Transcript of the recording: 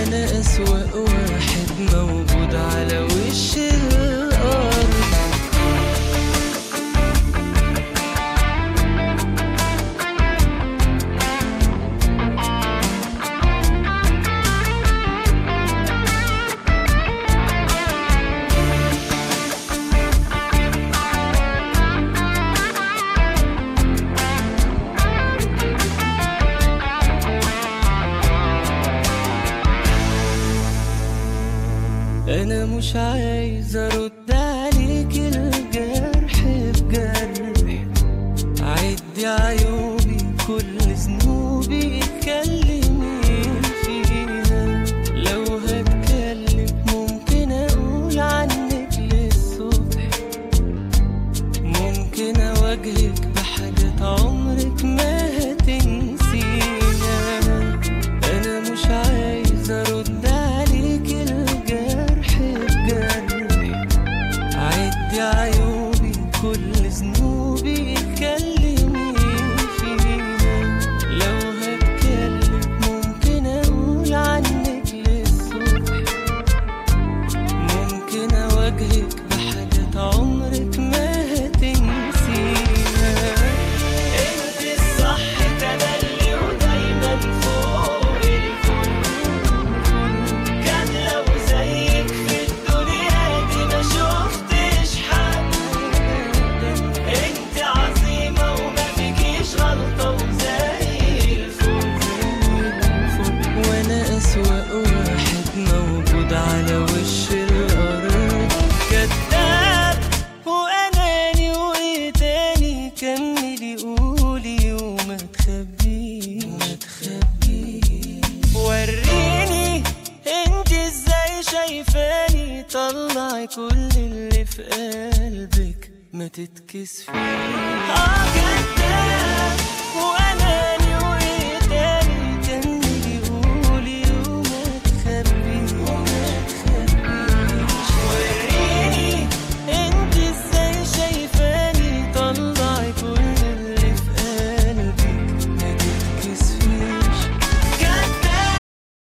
وانا اسوأ واحد موجود على وش الارض انا مش عايز ارد عليك الجرح بجرح عدي عيوبي كل ذنوبي اتكلمي فيها لو هتكلم ممكن اقول عنك للصبح ممكن اواجهك بحاجات عمرك ما هتنسيها انا مش عايز ارد عليك الجرح بجرح عدي عيوبي كل ذنوبي اتكلمي فيها لو هتكلم ممكن اقول عنك للصبح ممكن اواجهك بحاجات عمرك ما هتنسيها انت الصح تملي ودايما فوق الكل كان لو زيك في الدنيا دي ما شفتش حد انت عظيمة وما فيكيش غلطة وزي الفل وانا اسوأ واحد موجود على وش الارض كذاب واناني وايه تاني كملي قولي وما تخبيش ما تخبيش وريني انت ازاي شايفاني طلعي كل اللي في قلبك ما تتكسفيش اه كذاب